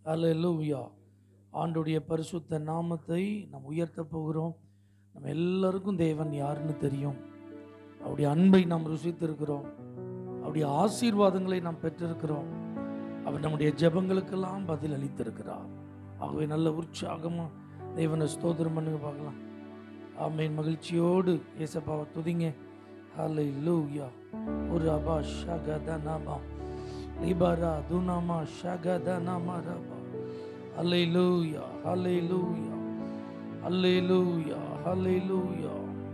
அல்லேலூயா ஆண்டுடைய பரிசுத்த நாமத்தை நாம் உயர்த்த போகிறோம் நம்ம எல்லாருக்கும் தேவன் யாருன்னு தெரியும் அவருடைய அன்பை நாம் ருசித்திருக்கிறோம் அவருடைய ஆசீர்வாதங்களை நாம் பெற்றிருக்கிறோம் அவர் நம்முடைய ஜெபங்களுக்கெல்லாம் பதில் அளித்திருக்கிறார் ஆகவே நல்ல உற்சாகமாக தேவனை ஸ்தோத்திரம் பண்ணுங்க பார்க்கலாம் ஆமேன் மகிழ்ச்சியோடு ஏசப்பாவை துதிங்க ஹலை லூயா ஒரு அபா ஷகதனமா லிபரா துனமா ஷகதனமா ரபா ஹலை லூயா ஹலை லூயா ஹலை லூயா ஹலை லூயா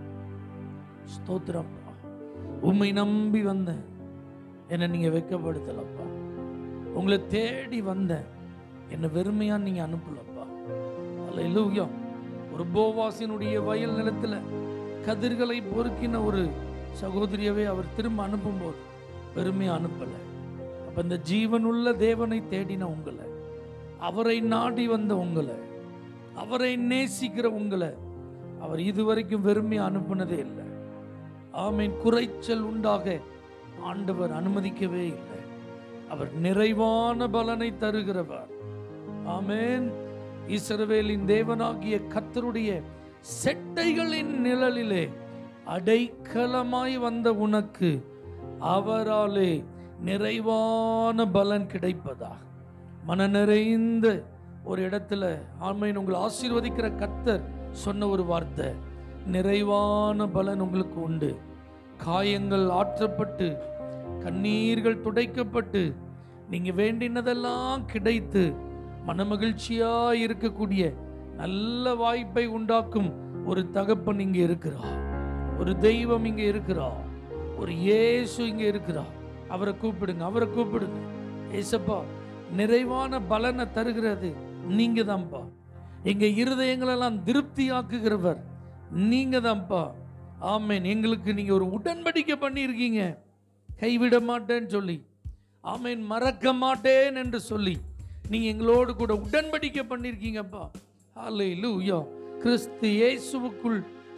ஸ்தோத்திரம்ப்பா உம்மை நம்பி வந்தேன் என்னை நீங்க வெட்கப்படுத்தலப்பா உங்களை தேடி வந்தேன் என்னை வெறுமையா நீங்க அனுப்பலப்பா அல்ல ஒரு போவாசினுடைய வயல் நிலத்துல கதிர்களை பொறுக்கின ஒரு சகோதரியவே அவர் திரும்ப அனுப்பும்போது வெறுமையா அனுப்பல அப்ப இந்த ஜீவனுள்ள தேவனை தேடின உங்களை அவரை நாடி வந்த உங்களை அவரை நேசிக்கிற உங்களை அவர் இதுவரைக்கும் வெறுமையா அனுப்புனதே இல்லை ஆமீன் குறைச்சல் உண்டாக ஆண்டவர் அனுமதிக்கவே இல்லை அவர் நிறைவான பலனை தருகிறவர் ஆமேன் இஸ்ரவேலின் தேவனாகிய கர்த்தருடைய செட்டைகளின் நிழலிலே அடைக்கலமாய் வந்த உனக்கு அவராலே நிறைவான பலன் கிடைப்பதா மன நிறைந்த ஒரு இடத்துல ஆமேன் உங்களை ஆசீர்வதிக்கிற கர்த்தர் சொன்ன ஒரு வார்த்தை நிறைவான பலன் உங்களுக்கு உண்டு காயங்கள் ஆற்றப்பட்டு கண்ணீர்கள் துடைக்கப்பட்டு நீங்க வேண்டினதெல்லாம் கிடைத்து மனமகிழ்ச்சியா இருக்கக்கூடிய நல்ல வாய்ப்பை உண்டாக்கும் ஒரு தகப்பன் இங்க இருக்கிறார் ஒரு தெய்வம் இங்க இருக்கிறார் ஒரு இயேசு இங்க இருக்கிறார் அவரை கூப்பிடுங்க அவரை கூப்பிடுங்க ஏசப்பா நிறைவான பலனை தருகிறது நீங்க தான்ப்பா எங்க இருதயங்களெல்லாம் திருப்தி ஆக்குகிறவர் நீங்க தான்ப்பா ஆமேன் எங்களுக்கு நீங்க ஒரு உடன்படிக்கை பண்ணியிருக்கீங்க கைவிட மாட்டேன்னு சொல்லி ஆமேன் மறக்க மாட்டேன் என்று சொல்லி நீங்க எங்களோடு கூட உடன்படிக்கை பண்ணியிருக்கீங்கப்பா ஹாலே லூயா கிறிஸ்து இயேசுவுக்குள்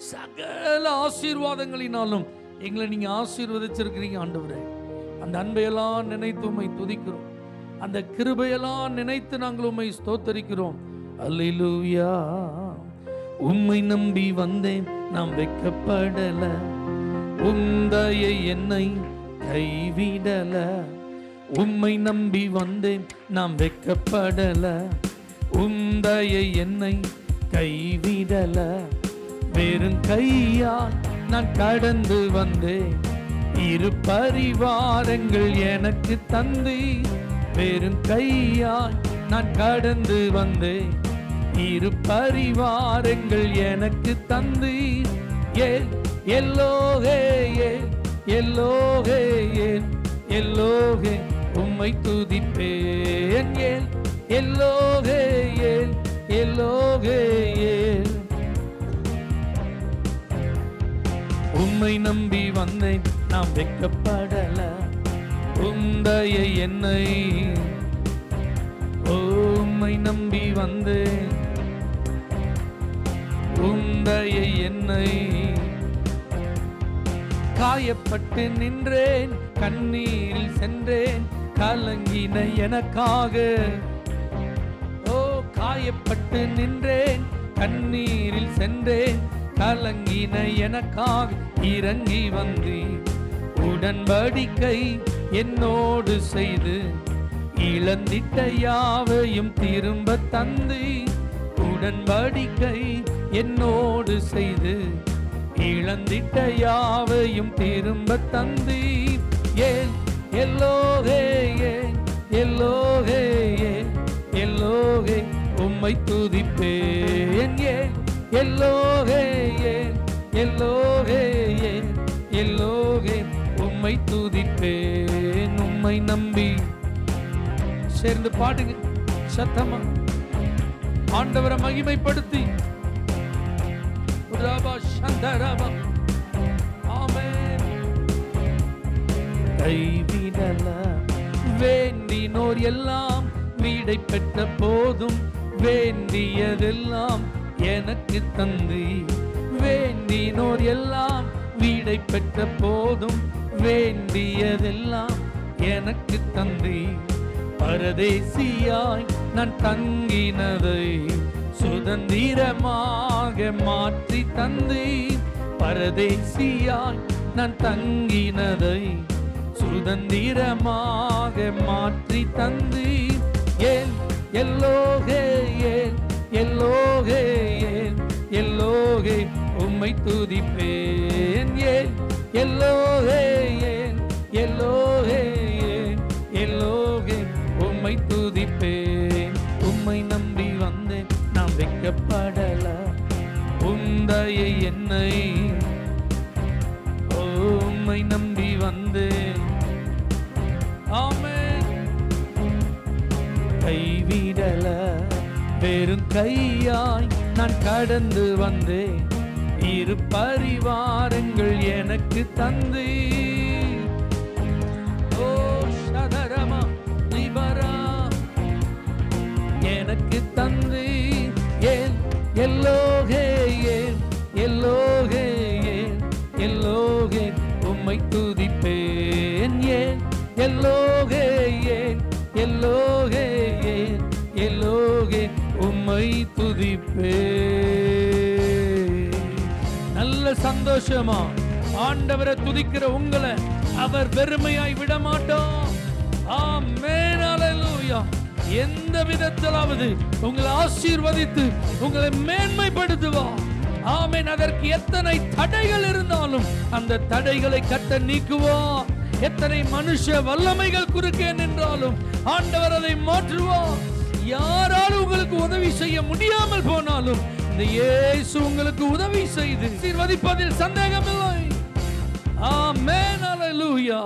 சகல ஆசீர்வாதங்களினாலும் எங்களை நீங்க ஆசீர்வதிச்சிருக்கிறீங்க ஆண்டவரே அந்த அன்பையெல்லாம் நினைத்து உம்மை துதிக்கிறோம் அந்த கிருபையெல்லாம் நினைத்து நாங்கள் உம்மை ஸ்தோத்தரிக்கிறோம் அல்லேலூயா உம்மை நம்பி வந்தேன் நாம் வெக்கப்படல உந்தையை என்னை கைவிடல உம்மை நம்பி வந்தேன் நாம் வெக்கப்படல உந்தையை என்னை கைவிடல வெறும் கையால் நான் கடந்து வந்தேன் இரு பரிவாரங்கள் எனக்கு தந்து வெறும் கையால் நான் கடந்து வந்தேன் இரு பரிவாரங்கள் எனக்கு தந்து ஏ எல்லோகே ஏ எல்லோகே ஏ எல்லோகே உம்மை துதிப்பேன் ஏல் எல்லோகே ஏல் எல்லோகே ஏல் உம்மை நம்பி வந்தேன் நாம் வெக்கப்படல உந்தைய என்னை ஓ, உம்மை நம்பி வந்தேன் உந்தைய என்னை காயப்பட்டு நின்றேன் கண்ணீரில் சென்றேன் கலங்கின எனக்காக ஓ காயப்பட்டு நின்றேன் கண்ணீரில் சென்றேன் கலங்கின எனக்காக இறங்கி வந்தேன் உடன்படிக்கை என்னோடு செய்து இழந்திட்ட யாவையும் திரும்ப தந்து உடன்படிக்கை என்னோடு செய்து இழந்திட்ட யாவையும் திரும்ப தந்து ஏன் எல்லோகே ஏன் எல்லோகே ஏன் எல்லோகே உம்மை துதிப்பேன் ஏன் எல்லோகே ஏன் எல்லோகே ஏன் எல்லோகே உம்மை துதிப்பேன் உம்மை நம்பி சேர்ந்து பாடுங்க சத்தமா ஆண்டவரை மகிமைப்படுத்தி ரபா சந்தரபா ஆமென் கைவிடல வேண்டினோர் எல்லாம் வீடை பெற்ற போதும் வேண்டியதெல்லாம் எனக்கு தந்து வேண்டினோர் எல்லாம் வீடை பெற்ற போதும் வேண்டியதெல்லாம் எனக்கு தந்து பரதேசியாய் நான் தங்கினதை சுதந்திரமாக மாற்றி தந்தி பரதேசியாய் நான் தங்கினதை சுதந்திரமாக மாற்றி தந்தி ஏன் எல்லோகே ஏன் எல்லோகே ஏன் எல்லோகே உம்மை துதிப்பேன் ஏன் எல்லோகே ஏன் எல்லோகே ஏன் எல்லோகே உம்மை துதிப்பேன் உம்மை நம்பி வந்தேன் நான் வைக்கப்படல உந்தையை என்னை ஓ, உம்மை நம்பி வந்தேன் ஆமென் கைவிடல வெறும் கையாய் நான் கடந்து வந்தேன் இரு பரிவாரங்கள் எனக்கு தந்து ஓ சதரமா நிபரா எனக்கு தந்து ஏன் எல்லோகே ஏன் எல்லோகே ஏன் எல்லோகே உம்மை துதிப்பேன் ஏன் எல்லோகே ஏன் எல்லோகே ஏன் எல்லோகே உம்மை துதிப்பேன் நல்ல சந்தோஷமா ஆண்டவரை துதிக்கிற உங்களை அவர் வெறுமையாய் விட மாட்டோம் ஆமென் அல்லேலூயா எந்த விதத்திலாவது உங்களை ஆசீர்வதித்து உங்களை மேன்மைப்படுத்துவா ஆமென் அதற்கு எத்தனை தடைகள் இருந்தாலும் அந்த தடைகளை கட்ட நீக்குவா எத்தனை மனுஷ வல்லமைகள் குறுக்கே நின்றாலும் ஆண்டவர் அதை மாற்றுவார் யாராலும் உங்களுக்கு உதவி செய்ய முடியாமல் போனாலும் இந்த இயேசு உங்களுக்கு உதவி செய்து ஆசீர்வதிப்பதில் சந்தேகமில்லை ஆமென் அல்லேலூயா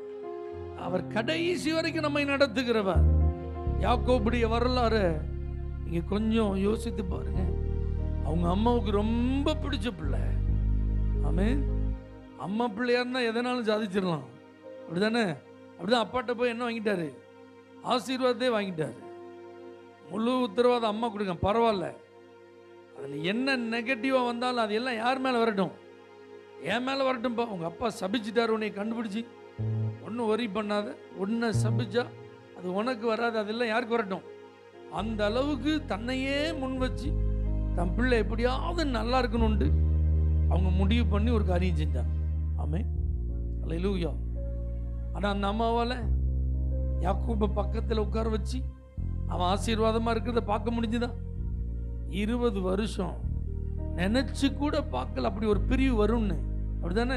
அவர் கடைசி வரைக்கும் நம்மை நடத்துகிறவர் யாக்கோபுடைய வரலாறு நீங்க கொஞ்சம் யோசித்து பாருங்க அவங்க அம்மாவுக்கு ரொம்ப பிடிச்ச பிள்ளை ஆமென் அம்மா பிள்ளையா இருந்தா எதனாலும் சாதிச்சிடலாம் அப்படிதானே அப்படிதான் அப்பாட்ட போய் என்ன வாங்கிட்டாரு ஆசீர்வாதத்தை வாங்கிட்டாரு முழு உத்தரவாதம் அம்மா கொடுங்க பரவாயில்ல அதில் என்ன நெகட்டிவாக வந்தாலும் அது எல்லாம் யார் மேலே வரட்டும் என் மேலே வரட்டும்ப்பா உங்கள் அப்பா சபிச்சிட்டாரு உன்னை கண்டுபிடிச்சி ஒன்றும் ஒரி பண்ணாத ஒன்றை சபிச்சா அது உனக்கு வராது அதெல்லாம் யாருக்கு வரட்டும் அந்த அளவுக்கு தன்னையே முன் வச்சு தன் பிள்ளை எப்படியாவது நல்லா இருக்கணும்ண்டு அவங்க முடிவு பண்ணி ஒரு காரியம் செஞ்சாங்க ஆமே அல்ல ஆனால் அந்த அம்மாவால் யாக்கூபை பக்கத்தில் உட்கார வச்சு அவன் ஆசீர்வாதமாக இருக்கிறத பார்க்க முடிஞ்சுதா இருபது வருஷம் நினைச்சு கூட பார்க்கல அப்படி ஒரு பிரிவு வரும்னு அப்படிதானே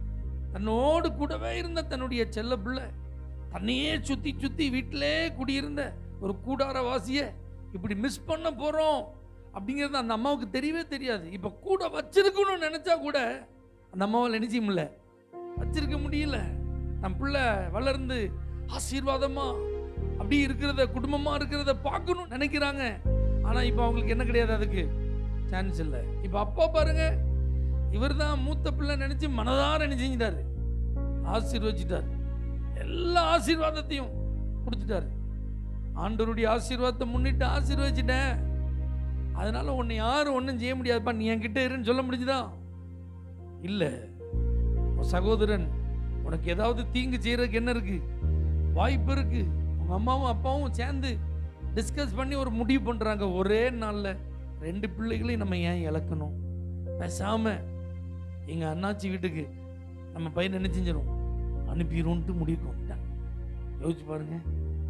தன்னோடு கூடவே இருந்த தன்னுடைய செல்ல பிள்ளை தன்னையே சுத்தி சுத்தி வீட்டிலே குடியிருந்த ஒரு கூடார வாசிய இப்படி மிஸ் பண்ண போறோம் அப்படிங்கிறது அந்த அம்மாவுக்கு தெரியவே தெரியாது இப்ப கூட வச்சிருக்கணும்னு நினைச்சா கூட அந்த அம்மாவால் நினைச்ச முடியல வச்சிருக்க முடியல தன் பிள்ளை வளர்ந்து ஆசீர்வாதமா அப்படி இருக்கிறத குடும்பமா இருக்கிறத பார்க்கணும்னு நினைக்கிறாங்க ஆனா இப்ப அவங்களுக்கு என்ன கிடையாது அதுக்கு சான்ஸ் இல்லை இப்ப அப்பா பாருங்க இவர் தான் மூத்த பிள்ளை நினைச்சு மனதார என்ன செஞ்சிட்டாரு ஆசீர்வச்சிட்டாரு எல்லா ஆசீர்வாதத்தையும் கொடுத்துட்டாரு ஆண்டவருடைய ஆசீர்வாதத்தை முன்னிட்டு ஆசீர்வச்சிட்டேன் அதனால உன்னை யாரும் ஒன்றும் செய்ய முடியாதுப்பா நீ என்கிட்ட இருன்னு சொல்ல முடிஞ்சுதா இல்லை உன் சகோதரன் உனக்கு ஏதாவது தீங்கு செய்யறதுக்கு என்ன இருக்கு வாய்ப்பு இருக்கு உங்க அம்மாவும் அப்பாவும் சேர்ந்து டிஸ்கஸ் பண்ணி ஒரு முடிவு பண்றாங்க ஒரே நாள்ல ரெண்டு பிள்ளைகளையும் நம்ம ஏன் இழக்கணும் பேசாம எங்க அண்ணாச்சி வீட்டுக்கு நம்ம பையன் என்ன செஞ்சிடும் அனுப்பிடும்ட்டு முடிவுக்கு வந்துட்டாங்க யோசிச்சு பாருங்க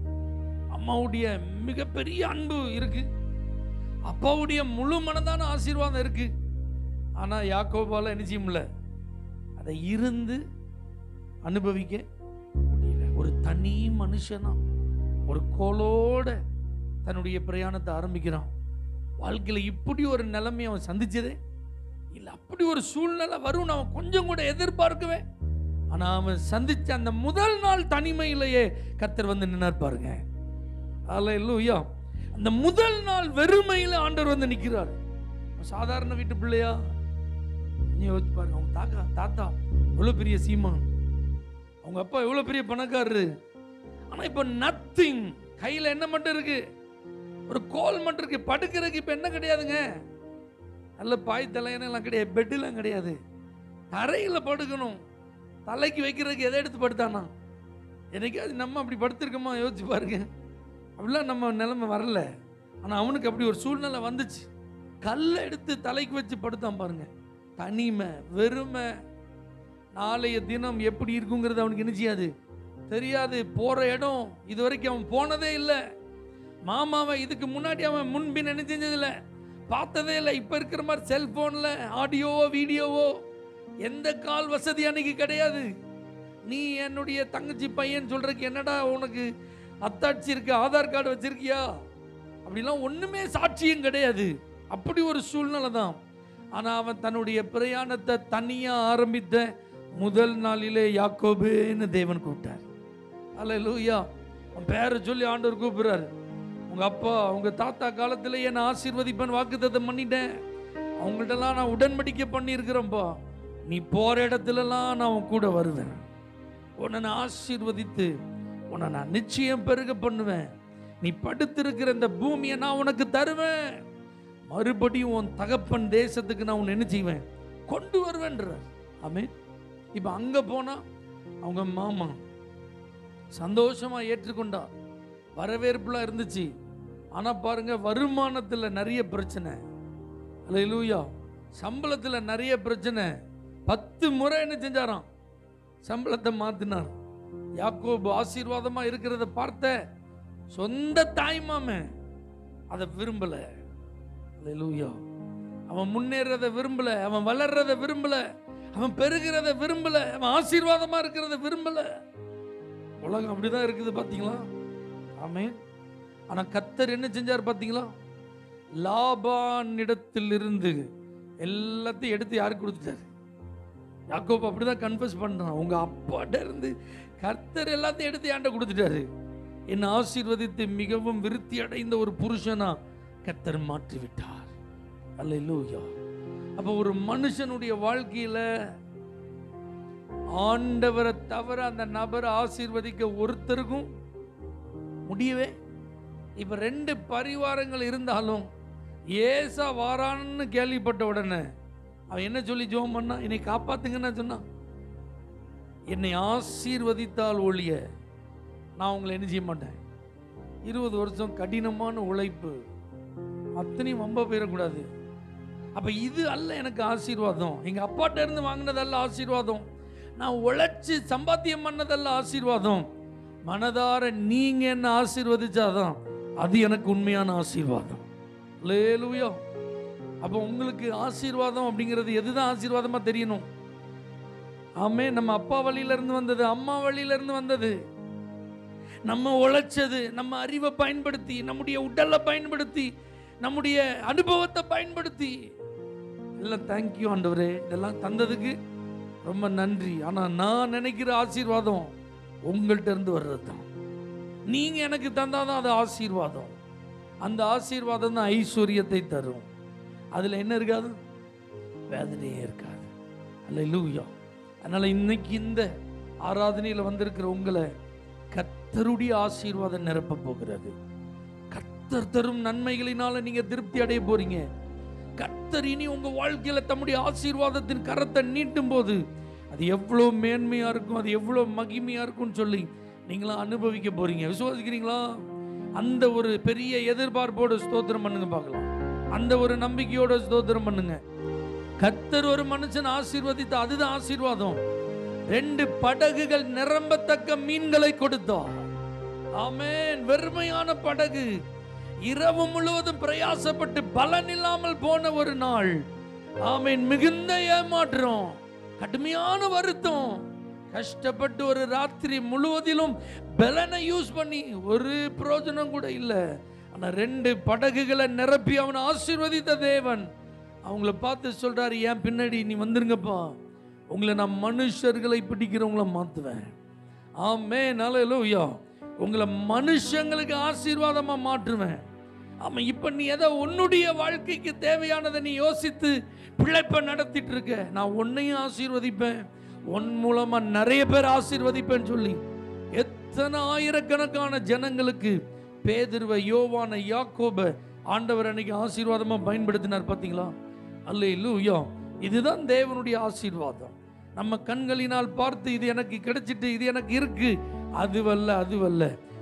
அம்மாவுடைய மிகப்பெரிய அன்பு இருக்கு அப்பாவுடைய முழு மனதான ஆசீர்வாதம் இருக்கு ஆனா யாக்கோபால என்ன செய்ய முடியல அதை இருந்து அனுபவிக்க முடியல ஒரு தனி மனுஷனா ஒரு கோலோட தன்னுடைய பிரயாணத்தை ஆரம்பிக்கிறான் வாழ்க்கையில இப்படி ஒரு நிலைமையை அவன் சந்திச்சதே இல்லை அப்படி ஒரு சூழ்நிலை வரும் அவன் கொஞ்சம் கூட எதிர்பார்க்கவே ஆனா அவன் சந்திச்ச அந்த முதல் நாள் தனிமையிலேயே கர்த்தர் வந்து நின்னார் பாருங்க அல்லேலூயா அந்த முதல் நாள் வெறுமையில ஆண்டவர் வந்து நிக்கிறார் சாதாரண வீட்டு பிள்ளையா நீ யோசிச்சு பாருங்க அவங்க தாத்தா தாத்தா எவ்வளவு பெரிய சீமான் அவங்க அப்பா எவ்வளவு பெரிய பணக்காரரு ஆனா இப்ப நத்திங் கையில என்ன மட்டும் இருக்கு ஒரு கோல் மட்டும் இருக்கு படுக்கிறதுக்கு இப்ப என்ன கிடையாதுங்க நல்ல பாய் தலையணெல்லாம் கிடையாது பெட்டுலாம் கிடையாது தரையில் படுக்கணும் தலைக்கு வைக்கிறதுக்கு எதை எடுத்து படுத்தானா என்னைக்காவது நம்ம அப்படி படுத்திருக்கோமா யோசிச்சு பாருங்க அப்படிலாம் நம்ம நிலைமை வரல ஆனால் அவனுக்கு அப்படி ஒரு சூழ்நிலை வந்துச்சு கல்லை எடுத்து தலைக்கு வச்சு படுத்தான் பாருங்க தனிமை வெறுமை நாளைய தினம் எப்படி இருக்குங்கிறது அவனுக்கு என்ன செய்யாது தெரியாது போகிற இடம் இது வரைக்கும் அவன் போனதே இல்லை மாமாவை இதுக்கு முன்னாடி அவன் முன்பின் என்ன செஞ்சதில்லை பார்த்ததே இல்லை இப்போ இருக்கிற மாதிரி செல்ஃபோனில் ஆடியோவோ வீடியோவோ எந்த கால் வசதி அன்னைக்கு கிடையாது நீ என்னுடைய தங்கச்சி பையன் சொல்றதுக்கு என்னடா உனக்கு அத்தாட்சி இருக்கு ஆதார் கார்டு வச்சிருக்கியா அப்படிலாம் ஒண்ணுமே சாட்சியும் கிடையாது அப்படி ஒரு சூழ்நிலை தான் ஆனா அவன் தன்னுடைய பிரயாணத்தை தனியா ஆரம்பித்த முதல் நாளிலே யாக்கோபுன்னு தேவன் கூப்பிட்டார் அல்ல லூயா அவன் பேரை சொல்லி ஆண்டவர் கூப்பிடுறாரு உங்க அப்பா உங்க தாத்தா காலத்திலேயே நான் ஆசீர்வதிப்பேன் வாக்குத்தத்தம் பண்ணிட்டேன் அவங்கள்ட்டலாம் நான் உடன்படிக்கை பண்ணியிருக்கிறேன்ப்பா நீ போற இடத்துலலாம் நான் உன் கூட வருவேன் உன்னை நான் ஆசீர்வதித்து உன்னை நான் நிச்சயம் பெருக பண்ணுவேன் நீ படுத்திருக்கிற இந்த பூமியை நான் உனக்கு தருவேன் மறுபடியும் உன் தகப்பன் தேசத்துக்கு நான் உன்னை என்ன செய்வேன் கொண்டு வருவேன்றார் ஆமே இப்போ அங்க போனா அவங்க மாமா சந்தோஷமா ஏற்றுக்கொண்டா வரவேற்புலாம் இருந்துச்சு ஆனா பாருங்க வருமானத்துல நிறைய பிரச்சனை அல்லேலூயா சம்பளத்துல நிறைய பிரச்சனை பத்து முறை என்ன செஞ்சாராம் சம்பளத்தை மாத்தினார் யாக்கோபு ஆசீர்வாதமா இருக்கிறத பார்த்த சொந்த தாய்மாமே அதை விரும்பல அல்லேலூயா அவன் முன்னேறத விரும்பல அவன் வளர்றத விரும்பல அவன் பெருகிறத விரும்பல அவன் ஆசீர்வாதமா இருக்கிறத விரும்பல உலகம் அப்படிதான் இருக்குது பாத்தீங்களா ஆமென் ஆனா கத்தர் என்ன செஞ்சார் பாத்தீங்களா லாபான் இடத்திலிருந்து எல்லாத்தையும் எடுத்து யாருக்கு கொடுத்துட்டாரு யாக்கோப் அப்படிதான் கன்ஃபஸ் பண்றான் உங்க அப்பாட்ட இருந்து கர்த்தர் எல்லாத்தையும் எடுத்து ஏன்ட்ட கொடுத்துட்டாரு என்னை ஆசீர்வதித்து மிகவும் விருத்தி அடைந்த ஒரு புருஷனா கர்த்தர் மாற்றி விட்டார் அல்லேலூயா அப்போ ஒரு மனுஷனுடைய வாழ்க்கையில ஆண்டவரை தவிர அந்த நபரை ஆசீர்வதிக்க ஒருத்தருக்கும் முடியவே இப்ப ரெண்டு பரிவாரங்கள் இருந்தாலும் ஏசா வாரான்னு கேள்விப்பட்ட உடனே அவன் என்ன சொல்லி ஜோம் பண்ணா என்னை காப்பாத்துங்கன்னு சொன்னான் என்னை ஆசீர்வதித்தால் ஒழிய நான் உங்களை என்ன செய்ய மாட்டேன் இருபது வருஷம் கடினமான உழைப்பு அத்தனையும் வம்ப போயிடக்கூடாது அப்ப இது அல்ல எனக்கு ஆசீர்வாதம் எங்க அப்பாட்ட இருந்து வாங்கினதல்ல ஆசீர்வாதம் நான் உழைச்சு சம்பாத்தியம் பண்ணதல்ல ஆசீர்வாதம் மனதார நீங்க என்ன ஆசீர்வதிச்சாதான் அது எனக்கு உண்மையான ஆசீர்வாதம் லேலுயா அப்போ உங்களுக்கு ஆசீர்வாதம் அப்படிங்கிறது எதுதான் ஆசீர்வாதமா தெரியணும் ஆமே நம்ம அப்பா வழியில இருந்து வந்தது அம்மா வழியில இருந்து வந்தது நம்ம உழைச்சது நம்ம அறிவை பயன்படுத்தி நம்முடைய உடலை பயன்படுத்தி நம்முடைய அனுபவத்தை பயன்படுத்தி எல்லாம் தேங்க்யூ ஆண்டவரே இதெல்லாம் தந்ததுக்கு ரொம்ப நன்றி ஆனா நான் நினைக்கிற ஆசீர்வாதம் உங்கள்ட்ட இருந்து வர்றது தான் நீங்க எனக்கு தந்தாதான் அது ஆசீர்வாதம் அந்த ஆசீர்வாதம் தான் ஐஸ்வர்யத்தை தரும் அதுல என்ன இருக்காது வேதனையே இருக்காது அல்ல லூயா அதனால இன்னைக்கு இந்த ஆராதனையில வந்திருக்கிற உங்களை கர்த்தருடைய ஆசீர்வாதம் நிரப்ப போகிறது கர்த்தர் தரும் நன்மைகளினால நீங்க திருப்தி அடைய போறீங்க கர்த்தர் இனி உங்க வாழ்க்கையில தம்முடைய ஆசீர்வாதத்தின் கரத்தை நீட்டும் போது அது எவ்வளவு மேன்மையா இருக்கும் அது எவ்வளவு மகிமையா இருக்கும்னு சொல்லி நீங்களாம் அனுபவிக்க போறீங்க விசுவாசிக்கிறீங்களா அந்த ஒரு பெரிய எதிர்பார்ப்போட ஸ்தோத்திரம் பண்ணுங்க பார்க்கலாம் அந்த ஒரு நம்பிக்கையோட ஸ்தோத்திரம் பண்ணுங்க கர்த்தர் ஒரு மனுஷன் ஆசீர்வதித்த அதுதான் ஆசீர்வாதம் ரெண்டு படகுகள் நிரம்பத்தக்க மீன்களை கொடுத்தார் ஆமென் வெறுமையான படகு இரவு முழுவதும் பிரயாசப்பட்டு பலன் இல்லாமல் போன ஒரு நாள் ஆமென் மிகுந்த ஏமாற்றம் கடுமையான வருத்தம் கஷ்டப்பட்டு ஒரு ராத்திரி முழுவதிலும் பலனை யூஸ் பண்ணி ஒரு பிரயோஜனம் கூட இல்லை ஆனா ரெண்டு படகுகளை நிரப்பி அவன் ஆசீர்வதித்த தேவன் அவங்கள பார்த்து சொல்றாரு ஏன் பின்னாடி நீ வந்துருங்கப்பா உங்களை நான் மனுஷர்களை பிடிக்கிறவங்கள மாத்துவேன் ஆமே நல்ல உங்களை மனுஷங்களுக்கு ஆசீர்வாதமா மாற்றுவேன் ஆமா இப்ப நீ ஏதோ உன்னுடைய வாழ்க்கைக்கு தேவையானதை நீ யோசித்து பிழைப்ப நடத்திட்டு இருக்க நான் உன்னையும் ஆசீர்வதிப்பேன் உன் மூலமா நிறைய பேர் ஆசீர்வதிப்பேன்னு சொல்லி எத்தனை ஆயிரக்கணக்கான ஜனங்களுக்கு பேதுருவ யோவான யாக்கோப ஆண்டவர் அன்னைக்கு ஆசீர்வாதமா பயன்படுத்தினார் பாத்தீங்களா அல்ல இல்லையோ இதுதான் தேவனுடைய ஆசீர்வாதம் நம்ம கண்களினால் பார்த்து இது எனக்கு கிடைச்சிட்டு இது எனக்கு இருக்கு அதுவல்ல அதுவல்ல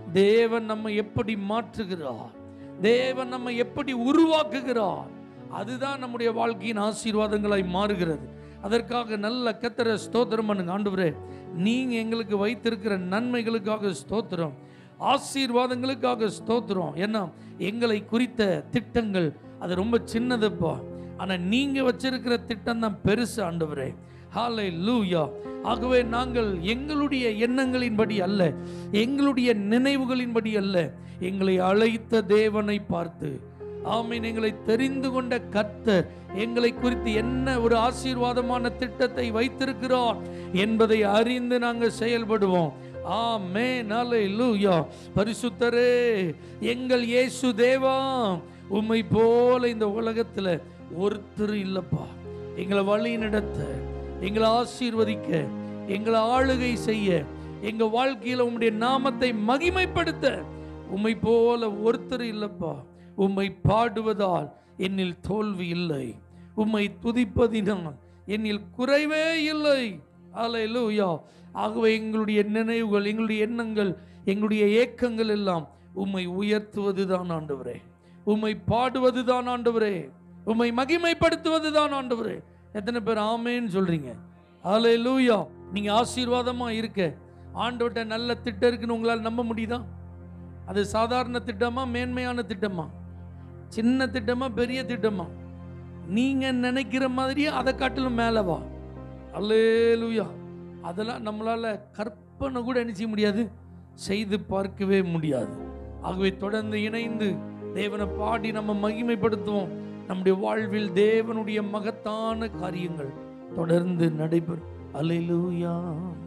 தேவன் நம்மை எப்படி மாற்றுகிறார் தேவன் நம்மை எப்படி உருவாக்குகிறார் அதுதான் நம்முடைய வாழ்க்கையின் ஆசீர்வாதங்களாய் மாறுகிறது அதற்காக நல்ல கத்தர ஸ்தோத்திரம் பண்ணுங்க ஆண்டவரே நீங்க எங்களுக்கு வைத்திருக்கிற நன்மைகளுக்காக ஸ்தோத்திரம் ஆசீர்வாதங்களுக்காக ஸ்தோத்திரம் ஏன்னா எங்களை குறித்த திட்டங்கள் அது ரொம்ப சின்னதுப்பா ஆனா நீங்க வச்சிருக்கிற திட்டம் தான் பெருசு ஆண்டவரே ஹாலே லூயா ஆகவே நாங்கள் எங்களுடைய எண்ணங்களின்படி அல்ல எங்களுடைய நினைவுகளின்படி அல்ல எங்களை அழைத்த தேவனை பார்த்து ஆமீன் எங்களை தெரிந்து கொண்ட கர்த்தர் எங்களை குறித்து என்ன ஒரு ஆசீர்வாதமான திட்டத்தை வைத்திருக்கிறார் என்பதை அறிந்து நாங்கள் செயல்படுவோம் ஆமே நாளை லூயா பரிசுத்தரே எங்கள் இயேசு தேவா உம்மை போல இந்த உலகத்துல ஒருத்தர் இல்லப்பா எங்களை வழி நடத்த எங்களை ஆசீர்வதிக்க எங்களை ஆளுகை செய்ய எங்க வாழ்க்கையில உம்முடைய நாமத்தை மகிமைப்படுத்த உம்மை போல ஒருத்தர் இல்லப்பா உம்மை பாடுவதால் என்னில் தோல்வி இல்லை உம்மை துதிப்பதினால் என்னில் குறைவே இல்லை அல்லேலூயா ஆகவே எங்களுடைய நினைவுகள் எங்களுடைய எண்ணங்கள் எங்களுடைய ஏக்கங்கள் எல்லாம் உம்மை உயர்த்துவது தான் ஆண்டவரே உம்மை பாடுவது தான் ஆண்டவரே உம்மை மகிமைப்படுத்துவது தான் ஆண்டவரே எத்தனை பேர் ஆமேன்னு சொல்றீங்க அல்லேலூயா நீங்க ஆசீர்வாதமா இருக்க ஆண்டவர்கிட்ட நல்ல திட்டம் இருக்குன்னு உங்களால் நம்ப முடியுதா அது சாதாரண திட்டமா மேன்மையான திட்டமா சின்ன திட்டமா பெரிய திட்டமா நீங்க நினைக்கிற மாதிரியே அதை காட்டிலும் மேலே வா அல்லேலூயா அதெல்லாம் நம்மளால கற்பனை கூட என்ன செய்ய முடியாது செய்து பார்க்கவே முடியாது ஆகவே தொடர்ந்து இணைந்து தேவனை பாடி நம்ம மகிமைப்படுத்துவோம் நம்முடைய வாழ்வில் தேவனுடைய மகத்தான காரியங்கள் தொடர்ந்து நடைபெறும் அல்லேலூயா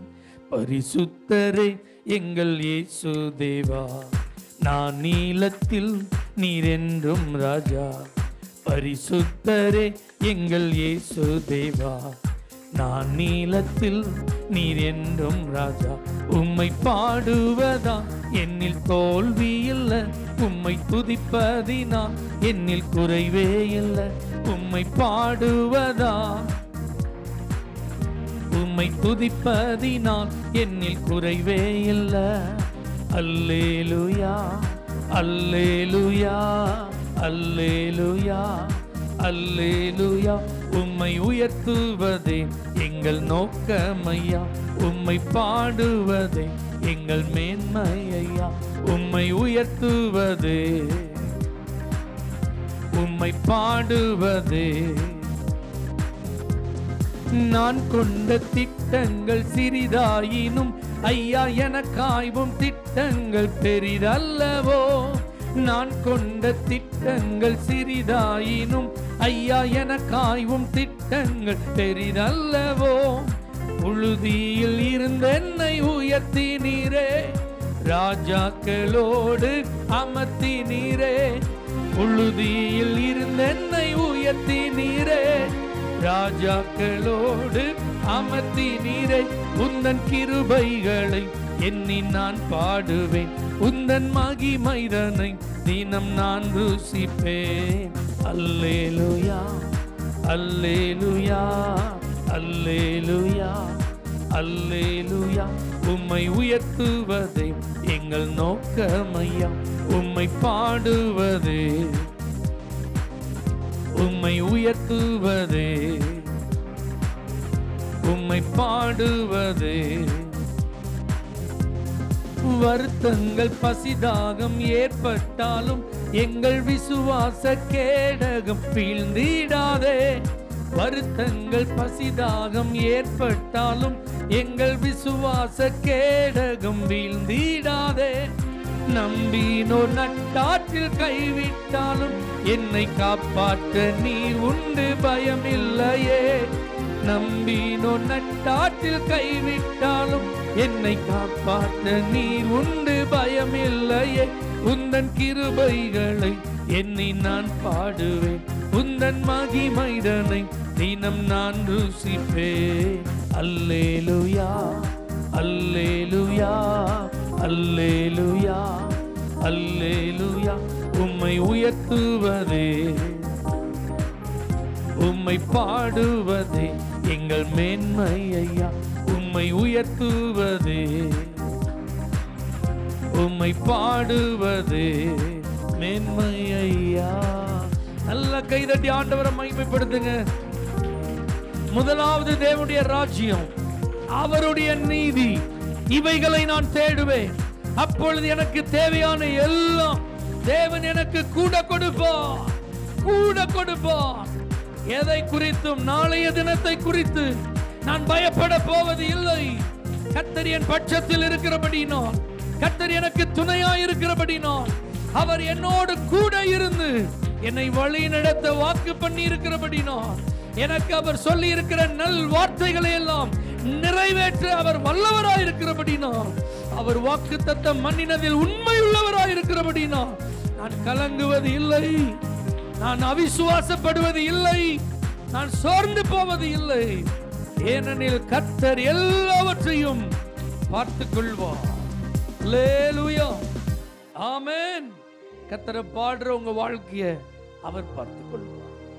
பரிசுத்தரே எங்கள் இயேசு தேவா நான் நீலத்தில் நீரென்றும் ராஜா பரிசுத்தரே எங்கள் இயேசு தேவா நான் நீலத்தில் நீர் என்றும் ராஜா உம்மை பாடுவதா என்னில் தோல்வி இல்லை உம்மை துதிப்பதினா என்னில் குறைவே இல்லை உம்மை பாடுவதா உம்மை துதிப்பதினால் என்னில் குறைவே இல்லை அல்லேலுயா அல்லேலுயா அல்லேலுயா அல்லேலுயா உம்மை உயர்த்துவதே எங்கள் நோக்கமையா உம்மை பாடுவதே எங்கள் மேன்மையா உம்மை உயர்த்துவதே உம்மை பாடுவதே நான் கொண்ட திட்டங்கள் சிறிதாயினும் ஐயா எனக்காய்வும் திட்டங்கள் பெரிதல்லவோ நான் கொண்ட திட்டங்கள் சிறிதாயினும் ஐயா எனக்காய்வும் திட்டங்கள் பெரிதல்லவோ புழுதியில் இருந்த என்னை உயர்த்தினீரே ராஜாக்களோடு அமர்த்தினீரே புழுதியில் இருந்த என்னை உயர்த்தினீரே ராஜாக்களோடு அமர்த்தி நீரை உந்தன் கிருபைகளை எண்ணி நான் பாடுவேன் உந்தன் மகிமைதனை தினம் நான் ருசிப்பேன் அல்லேலுயா அல்லேலுயா அல்லேலுயா அல்லேலுயா உம்மை உயர்த்துவதே எங்கள் நோக்கமையா உம்மை பாடுவதே உம்மை உயர்த்துவதே உம்மை பாடுவதே வருத்தங்கள் பசிதாகம் ஏற்பட்டாலும் எங்கள் விசுவாச கேடகம் வீழ்ந்திடாதே வருத்தங்கள் பசிதாகம் ஏற்பட்டாலும் எங்கள் விசுவாச கேடகம் வீழ்ந்திடாதே நம்பினோ நட்டாற்றில் கைவிட்டாலும் என்னை காப்பாற்ற நீர் உண்டு பயமில்லையே நம்பினோ நட்டாற்றில் கைவிட்டாலும் என்னை காப்பாற்ற நீர் உண்டு பயமில்லையே உந்தன் கிருபைகளை எண்ணி நான் பாடுவேன் உந்தன் மகிமைதனை தினம் நான் ருசிப்பேன் அல்லேலுயா அல்லேலுயா அல்லேலுயா அல்லேலுயா உம்மை உயர்த்துவதே உம்மை பாடுவதே எங்கள் மேன்மை ஐயா உம்மை உயர்த்துவதே உம்மை பாடுவது மென்மையா நல்ல கைதட்டி ஆண்டவரை மகிமைப்படுத்துங்க முதலாவது தேவனுடைய ராஜ்யம் அவருடைய நீதி இவைகளை நான் தேடுவேன் அப்பொழுது எனக்கு தேவையான எல்லாம் தேவன் எனக்கு கூட கொடுப்பார் கூட கொடுப்பார் எதை குறித்தும் நாளைய தினத்தை குறித்து நான் பயப்பட போவது இல்லை கத்தர் என் பட்சத்தில் இருக்கிறபடினால் கத்தர் எனக்கு துணையா இருக்கிறபடினால் அவர் என்னோடு கூட இருந்து என்னை வழி நடத்த வாக்கு பண்ணி இருக்கிறபடினால் எனக்கு அவர் சொல்லி இருக்கிற நல் வார்த்தைகளை எல்லாம் நிறைவேற்ற அவர் வல்லவராய் இருக்கிறபடினால் அவர் வாக்கு தத்த மண்ணினதில் உண்மை உள்ளவராய் இருக்கிறபடினால் நான் கலங்குவது இல்லை நான் அவிசுவாசப்படுவது இல்லை நான் சோர்ந்து போவது இல்லை ஏனெனில் கர்த்தர் எல்லாவற்றையும் பார்த்துக் கொள்வார் அல்லேலூயா ஆமென் கர்த்தரை பாடுற உங்க வாழ்க்கைய அவர் பார்த்துக் கொள்வார்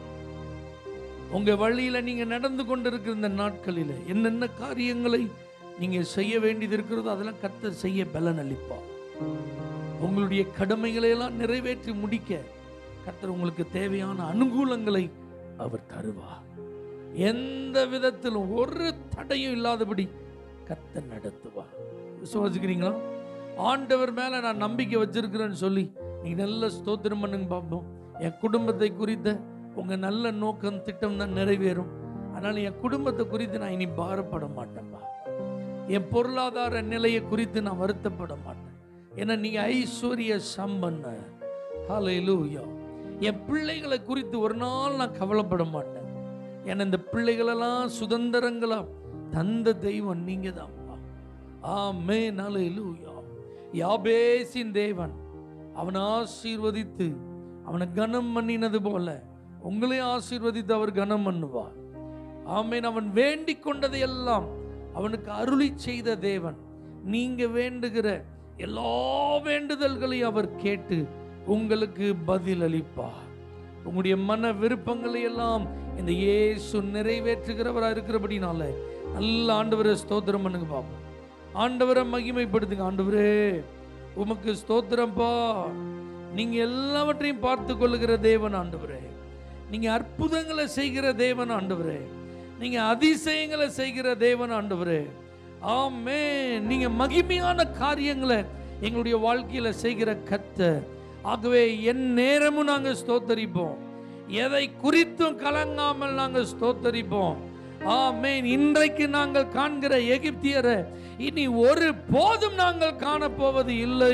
உங்க வழியில நீங்க நடந்து கொண்டிருக்கிற இந்த நாட்களில என்னென்ன காரியங்களை நீங்க செய்ய வேண்டியது இருக்கிறதோ அதெல்லாம் கர்த்தர் செய்ய பலன் அளிப்பார் உங்களுடைய கடமைகளை எல்லாம் நிறைவேற்றி முடிக்க கர்த்தர் உங்களுக்கு தேவையான அனுகூலங்களை அவர் தருவார் எந்த விதத்திலும் ஒரு தடையும் இல்லாதபடி கர்த்தர் நடத்துவார் விசுவாசிக்கிறீங்களா ஆண்டவர் மேல நான் நம்பிக்கை வச்சிருக்கிறேன்னு சொல்லி நீங்க நல்ல ஸ்தோத்திரம் பண்ணுங்க பார்ப்போம் என் குடும்பத்தை குறித்த உங்க நல்ல நோக்கம் திட்டம் தான் நிறைவேறும் அதனால என் குடும்பத்தை குறித்து நான் இனி பாரப்பட மாட்டேன்பா என் பொருளாதார நிலையை குறித்து நான் வருத்தப்பட மாட்டேன் ஏன்னா நீங்க ஐஸ்வர்ய சம்பன்ன ஹalleluya என் பிள்ளைகளை குறித்து ஒரு நாள் நான் கவலைப்பட மாட்டேன் ஏன்னா இந்த பிள்ளைகளெல்லாம் சுதந்திரங்களா தந்த தெய்வம் நீங்க தான்ப்பா ஆமே ஹalleluya யாபேசின் தேவன் அவனை ஆசீர்வதித்து அவனை கனம் பண்ணினது போல உங்களையும் ஆசீர்வதித்து அவர் கனம் பண்ணுவார் ஆமேன் அவன் வேண்டிக் கொண்டதை எல்லாம் அவனுக்கு அருளி செய்த தேவன் நீங்க வேண்டுகிற எல்லா வேண்டுதல்களையும் அவர் கேட்டு உங்களுக்கு பதில் அளிப்பார் உங்களுடைய மன விருப்பங்களை எல்லாம் இந்த இயேசு நிறைவேற்றுகிறவரா இருக்கிறபடினால நல்ல ஆண்டவரை ஸ்தோத்திரம் பண்ணுங்க பாப்போம் ஆண்டவரை மகிமைப்படுத்துங்க ஆண்டவரே உமக்கு ஸ்தோத்திரம்பா நீங்க எல்லாவற்றையும் பார்த்து கொள்ளுகிற தேவன் ஆண்டவரே நீங்க அற்புதங்களை செய்கிற தேவன் ஆண்டவரே நீங்க அதிசயங்களை செய்கிற தேவன் ஆண்டவரே ஆமே நீங்க மகிமையான காரியங்களை எங்களுடைய வாழ்க்கையில செய்கிற கர்த்தர் ஆகவே என் நேரமும் நாங்க ஸ்தோத்தரிப்போம் எதை குறித்தும் கலங்காமல் நாங்கள் ஸ்தோத்தரிப்போம் ஆமென் இன்றைக்கு நாங்கள் காண்கிற எகிப்தியரை இனி ஒரு போதும் நாங்கள் காணப்போவது இல்லை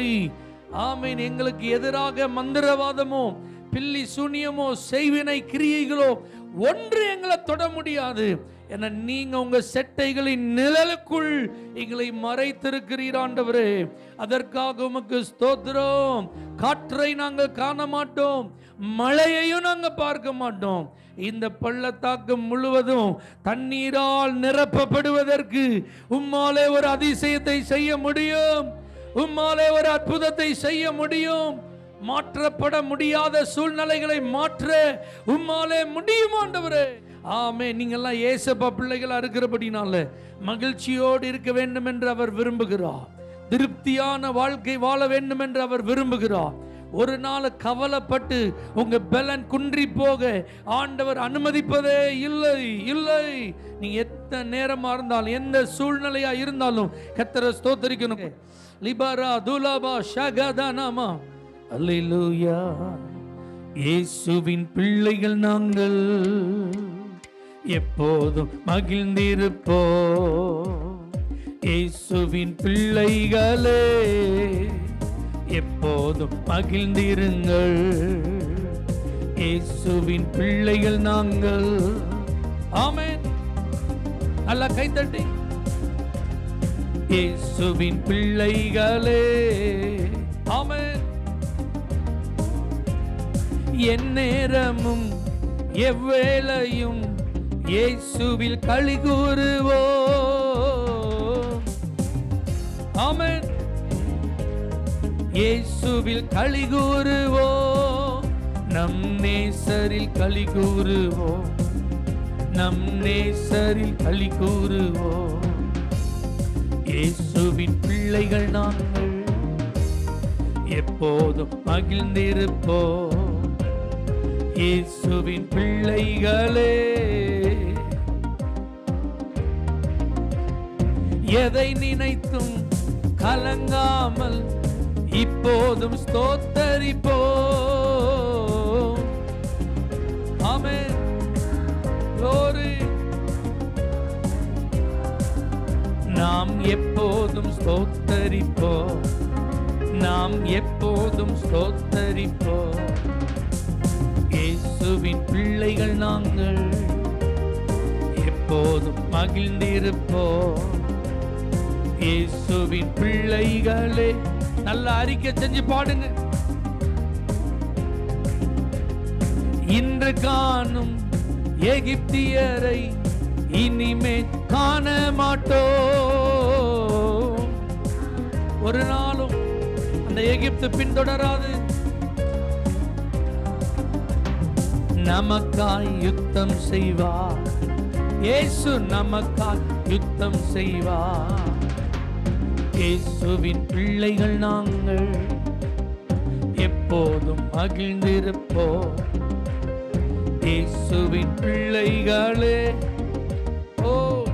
ஆமென் எங்களுக்கு எதிராக மந்திரவாதமோ பில்லி சூனியமோ செய்வினை கிரியைகளோ ஒன்று எங்களை தொட முடியாது என நீங்க உங்க செட்டைகளின் நிழலுக்குள் எங்களை மறைத்திருக்கிறீர் ஆண்டவரே அதற்காக உமக்கு ஸ்தோத்திரம் காற்றை நாங்கள் காண மாட்டோம் மழையையும் நாங்க பார்க்க மாட்டோம் இந்த பள்ளத்தாக்கு முழுவதும் தண்ணீரால் நிரப்பப்படுவதற்கு உம்மாலே ஒரு அதிசயத்தை செய்ய முடியும் உம்மாலே ஒரு அற்புதத்தை செய்ய முடியும் மாற்றப்பட முடியாத சூழ்நிலைகளை மாற்ற உம்மாலே முடியும் ஆண்டவரே ஆமே நீங்கெல்லாம் ஏசப்பா பிள்ளைகளா இருக்கிறபடினால மகிழ்ச்சியோடு இருக்க வேண்டும் என்று அவர் விரும்புகிறார் திருப்தியான வாழ்க்கை வாழ வேண்டும் என்று அவர் விரும்புகிறார் ஒரு நாள் கவலைப்பட்டு உங்க பலன் குன்றி போக ஆண்டவர் அனுமதிப்பதே இல்லை இல்லை நீங்க எத்தனை நேரமா இருந்தாலும் எந்த சூழ்நிலையா இருந்தாலும் கத்தரை ஸ்தோத்தரிக்கணும் லிபாரா துலாபா ஷகதானாமா அல்லேலூயா இயேசுவின் பிள்ளைகள் நாங்கள் எப்போதும் மகிழ்ந்திருப்போ இயேசுவின் பிள்ளைகளே எப்போதும் மகிழ்ந்திருங்கள் இயேசுவின் பிள்ளைகள் நாங்கள் ஆமென் நல்லா கைத்தட்டி இயேசுவின் பிள்ளைகளே ஆமென் என் நேரமும் எவ்வேளையும் இயேசுவில் களி கூறுவோம் ஆமென் இயேசுவில் களி கூறுவோம் நம் நேசரில் களி கூறுவோம் நம் நேசரில் களி கூறுவோம் இயேசுவின் பிள்ளைகள் நாங்கள் எப்போதும் மகிழ்ந்திருப்போ இயேசுவின் பிள்ளைகளே எதை நினைத்தும் கலங்காமல் இப்போதும் ஸ்தோத்தரிப்போ ஆமென் glory நாம் எப்போதும் ஸ்தோத்தரிப்போ நாம் எப்போதும் ஸ்தோத்தரிப்போ இயேசுவின் பிள்ளைகள் நாங்கள் எப்போதும் மகிழ்ந்திருப்போ இயேசுவின் பிள்ளைகளே நல்ல அறிக்கை செஞ்சு பாடுங்க இன்று காணும் எகிப்தியரை இனிமே காண மாட்டோம் ஒரு நாளும் அந்த எகிப்து பின்தொடராது நமக்காய் யுத்தம் செய்வார் இயேசு நமக்காய் யுத்தம் செய்வார் இயேசுவின் பிள்ளைகள் நாங்கள் எப்போதும் மகிழ்ந்திருப்போம் இயேசுவின் பிள்ளைகளே ஓ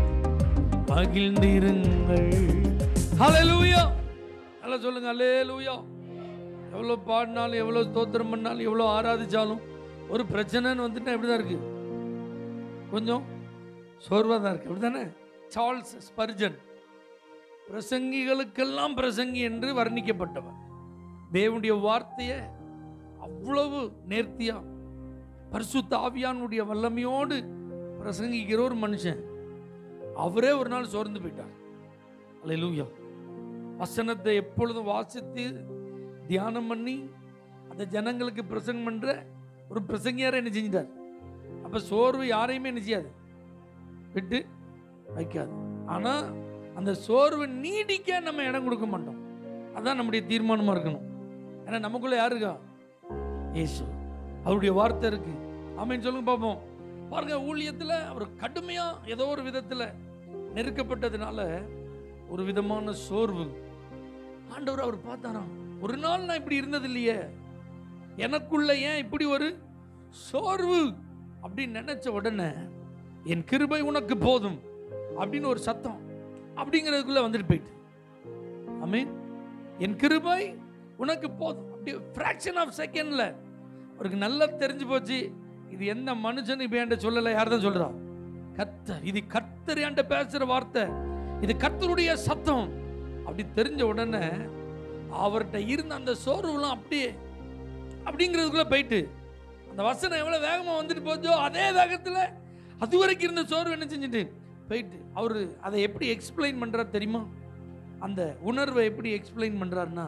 மகிழ்ந்திருங்கள் ஹalleluya நல்லா சொல்லுங்க ஹalleluya எவ்வளோ பாடினாலும் எவ்வளோ ஸ்தோத்திரம் பண்ணாலும் எவ்வளோ ஆராதிச்சாலும் ஒரு பிரச்சனைன்னு வந்துட்டா எப்படி தான் இருக்கு கொஞ்சம் சோர்வாக தான் இருக்கு அப்படி தானே சார்ல்ஸ் ஸ்பர்ஜன் பிரசங்கிகளுக்கெல்லாம் பிரசங்கி என்று வர்ணிக்கப்பட்டவர் தேவனுடைய வார்த்தையை அவ்வளவு நேர்த்தியா பரிசுத்த ஆவியானுடைய வல்லமையோடு பிரசங்கிக்கிற ஒரு மனுஷன் அவரே ஒரு நாள் சோர்ந்து போயிட்டார் அல்லேலூயா வசனத்தை எப்பொழுதும் வாசித்து தியானம் பண்ணி அந்த ஜனங்களுக்கு பிரசங்கம் பண்ற ஒரு பிரசங்கியாரை என்ன செஞ்சிட்டார் அப்ப சோர்வு யாரையுமே என்ன செய்யாது விட்டு வைக்காது ஆனா அந்த சோர்வு நீடிக்க நம்ம இடம் கொடுக்க மாட்டோம் அதான் நம்முடைய தீர்மானமா இருக்கணும் ஏன்னா நமக்குள்ள யாரு இருக்கா இயேசு அவருடைய வார்த்தை இருக்கு ஆமென் சொல்லுங்க பார்ப்போம் பாருங்க ஊழியத்துல அவர் கடுமையா ஏதோ ஒரு விதத்துல நெருக்கப்பட்டதுனால ஒரு விதமான சோர்வு ஆண்டவர் அவர் பார்த்தாராம் ஒரு நாள் நான் இப்படி இருந்தது இல்லையே எனக்குள்ள ஏன் இப்படி ஒரு சோர்வு அப்படின்னு நினைச்ச உடனே என் கிருபை உனக்கு போதும் அப்படின்னு ஒரு சத்தம் அப்படிங்கிறதுக்குள்ள வந்துட்டு போயிட்டு ஆமென் என் கிருபை உனக்கு போதும் அப்படி ஃப்ராக்ஷன் ஆஃப் செகண்ட்ல அவருக்கு நல்லா தெரிஞ்சு போச்சு இது எந்த மனுஷன் இப்ப என்கிட்ட சொல்லல யார் தான் சொல்றா கர்த்தர் இது கர்த்தர் என்கிட்ட பேசுற வார்த்தை இது கர்த்தருடைய சத்தம் அப்படி தெரிஞ்ச உடனே அவர்கிட்ட இருந்த அந்த சோர்வுலாம் அப்படியே அப்படிங்கிறதுக்குள்ள போயிட்டு அந்த வசனம் எவ்வளவு வேகமா வந்துட்டு போச்சோ அதே வேகத்துல அது வரைக்கும் இருந்த சோர்வு என்ன செஞ்சுட்டு போயிட்டு அவரு அதை எப்படி எக்ஸ்பிளைன் பண்றாரு தெரியுமா அந்த உணர்வை எப்படி எக்ஸ்பிளைன் பண்றாருன்னா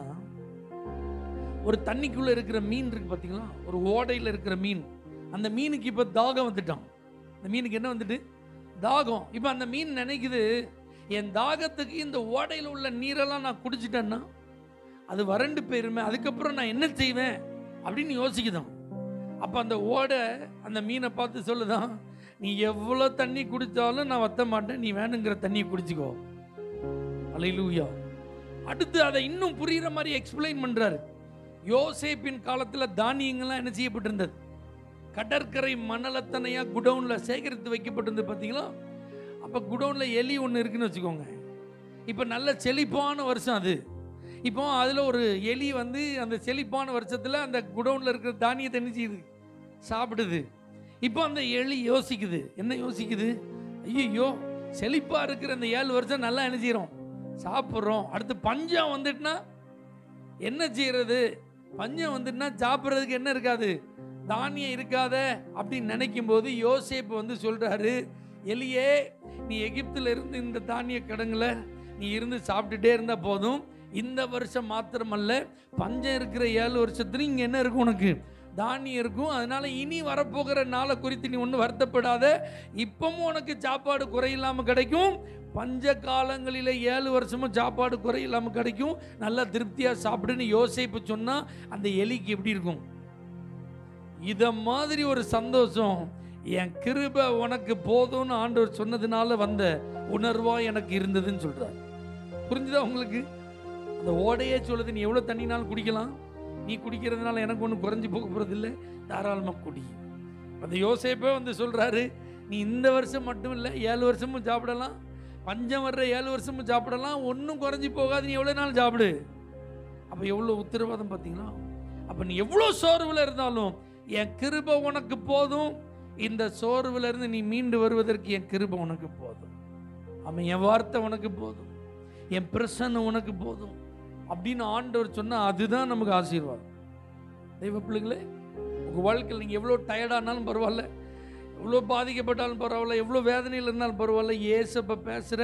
ஒரு தண்ணிக்குள்ள இருக்கிற மீன் இருக்கு பாத்தீங்களா ஒரு ஓடையில இருக்கிற மீன் அந்த மீனுக்கு இப்ப தாகம் வந்துட்டான் அந்த மீனுக்கு என்ன வந்துட்டு தாகம் இப்ப அந்த மீன் நினைக்குது என் தாகத்துக்கு இந்த ஓடையில உள்ள நீரெல்லாம் நான் குடிச்சிட்டேன்னா அது வறண்டு போயிருமே அதுக்கப்புறம் நான் என்ன செய்வேன் அப்படின்னு யோசிக்குதான் அப்ப அந்த ஓடை அந்த மீனை பார்த்து சொல்லுதான் நீ எவ்வளோ தண்ணி குடிச்சாலும் நான் வத்த மாட்டேன் நீ வேணுங்கிற தண்ணியை குடிச்சுக்கோ அலையிலூயா அடுத்து அதை இன்னும் புரியுற மாதிரி எக்ஸ்பிளைன் பண்றாரு யோசேப்பின் காலத்துல தானியங்கள்லாம் என்ன செய்யப்பட்டிருந்தது கடற்கரை மணலத்தனையா குடவுன்ல சேகரித்து வைக்கப்பட்டிருந்தது பார்த்தீங்களா அப்ப குடவுன்ல எலி ஒன்று இருக்குன்னு வச்சுக்கோங்க இப்போ நல்ல செழிப்பான வருஷம் அது இப்போ அதில் ஒரு எலி வந்து அந்த செழிப்பான வருஷத்தில் அந்த குடவுனில் இருக்கிற தானியத்தை என்ன செய்யுது சாப்பிடுது இப்போ அந்த எலி யோசிக்குது என்ன யோசிக்குது ஐயோ செழிப்பா இருக்கிற அந்த ஏழு வருஷம் நல்லா என்ன செய்கிறோம் சாப்பிட்றோம் அடுத்து பஞ்சம் வந்துட்டுனா என்ன செய்யறது பஞ்சம் வந்துட்டுனா சாப்பிட்றதுக்கு என்ன இருக்காது தானியம் இருக்காத அப்படின்னு நினைக்கும் போது யோசேப்பு வந்து சொல்றாரு எலியே நீ எகிப்துல இருந்து இந்த தானிய கடங்குல நீ இருந்து சாப்பிட்டுட்டே இருந்தா போதும் இந்த வருஷம் மாத்திரமல்ல பஞ்சம் இருக்கிற ஏழு வருஷத்துல இங்க என்ன இருக்கும் உனக்கு தானியம் இருக்கும் அதனால இனி வரப்போகிற நாளை குறித்து நீ ஒன்றும் வருத்தப்படாத இப்பவும் உனக்கு சாப்பாடு குறையில்லாம கிடைக்கும் பஞ்ச காலங்களில் ஏழு வருஷமும் சாப்பாடு குறையில்லாம கிடைக்கும் நல்லா திருப்தியா சாப்பிடுன்னு யோசிப்பு சொன்னா அந்த எலிக்கு எப்படி இருக்கும் இத மாதிரி ஒரு சந்தோஷம் என் கிருபை உனக்கு போதும்னு ஆண்டவர் சொன்னதுனால வந்த உணர்வா எனக்கு இருந்ததுன்னு சொல்றார் புரிஞ்சுதா உங்களுக்கு அந்த ஓடையே சொல்லுது நீ எவ்வளோ தண்ணினாலும் குடிக்கலாம் நீ குடிக்கிறதுனால எனக்கு ஒன்றும் குறைஞ்சி போக போகிறதில்ல தாராளமாக குடி அந்த யோசேப்பே வந்து சொல்கிறாரு நீ இந்த வருஷம் மட்டும் இல்லை ஏழு வருஷமும் சாப்பிடலாம் பஞ்சம் வர்ற ஏழு வருஷமும் சாப்பிடலாம் ஒன்றும் குறைஞ்சி போகாது நீ எவ்வளோ நாள் சாப்பிடு அப்போ எவ்வளோ உத்தரவாதம் பார்த்தீங்களா அப்போ நீ எவ்வளோ சோர்வில் இருந்தாலும் என் கிருபை உனக்கு போதும் இந்த சோர்வுல இருந்து நீ மீண்டு வருவதற்கு என் கிருபை உனக்கு போதும் அவன் என் வார்த்தை உனக்கு போதும் என் பிரசன்னம் உனக்கு போதும் அப்படின்னு ஆண்டவர் சொன்னா அதுதான் நமக்கு ஆசீர்வாதம் தெய்வ பிள்ளைங்களே உங்கள் வாழ்க்கையில் நீங்கள் எவ்வளோ டயர்டானாலும் பரவாயில்ல எவ்வளோ பாதிக்கப்பட்டாலும் பரவாயில்ல எவ்வளோ வேதனையில் இருந்தாலும் பரவாயில்ல ஏசப்ப பேசுகிற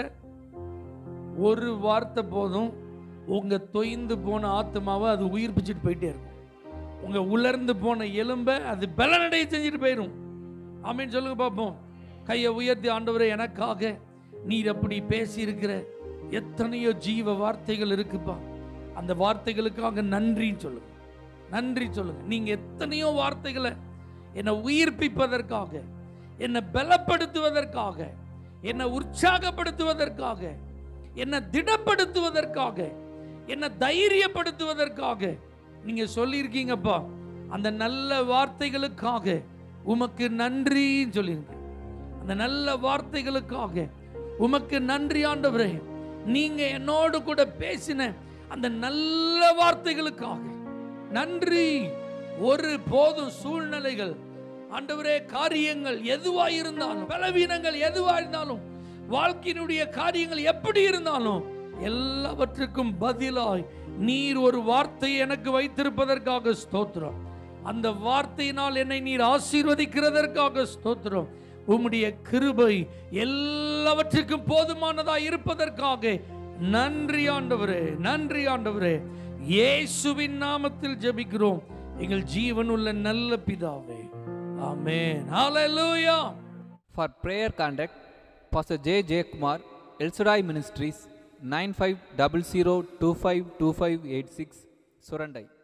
ஒரு வார்த்தை போதும் உங்கள் தொய்ந்து போன ஆத்மாவை அது உயிர்ப்பிச்சுட்டு போயிட்டே இருக்கும் உங்கள் உலர்ந்து போன எலும்பை அது பலனடைய செஞ்சுட்டு போயிடும் ஆமீன் சொல்லுங்க பார்ப்போம் கையை உயர்த்தி ஆண்டவரே எனக்காக நீர் அப்படி பேசியிருக்கிற எத்தனையோ ஜீவ வார்த்தைகள் இருக்குப்பா அந்த வார்த்தைகளுக்காக நன்றின்னு சொல்லுங்க நன்றி சொல்லுங்க நீங்க எத்தனையோ வார்த்தைகளை என்னை உயிர்ப்பிப்பதற்காக என்னை பலப்படுத்துவதற்காக என்னை உற்சாகப்படுத்துவதற்காக என்னை திடப்படுத்துவதற்காக என்னை தைரியப்படுத்துவதற்காக நீங்க சொல்லியிருக்கீங்கப்பா அந்த நல்ல வார்த்தைகளுக்காக உமக்கு நன்றின்னு சொல்லியிருங்க அந்த நல்ல வார்த்தைகளுக்காக உமக்கு நன்றி ஆண்டவரே நீங்க என்னோடு கூட பேசின அந்த நல்ல வார்த்தைகளுக்காக நன்றி ஒரு போதும் சூழ்நிலைகள் ஆண்டவரே காரியங்கள் எதுவா இருந்தாலும் பலவீனங்கள் எதுவா இருந்தாலும் வாழ்க்கையினுடைய காரியங்கள் எப்படி இருந்தாலும் எல்லாவற்றுக்கும் பதிலாய் நீர் ஒரு வார்த்தையை எனக்கு வைத்திருப்பதற்காக ஸ்தோத்திரம் அந்த வார்த்தையினால் என்னை நீர் ஆசீர்வதிக்கிறதற்காக ஸ்தோத்திரம் உம்முடைய கிருபை எல்லாவற்றுக்கும் போதுமானதா இருப்பதற்காக நன்றி ஆண்டவரே நன்றி ஆண்டவரே இயேசுவின் நாமத்தில் ஜெபிக்கிறோம் எங்கள் ஜீவனுள்ள நல்ல பிதாவே ஆமென் ஹalleluya For prayer contact, Pastor J. J. Kumar, El Shaddai Ministries, 9500252586, Surandai.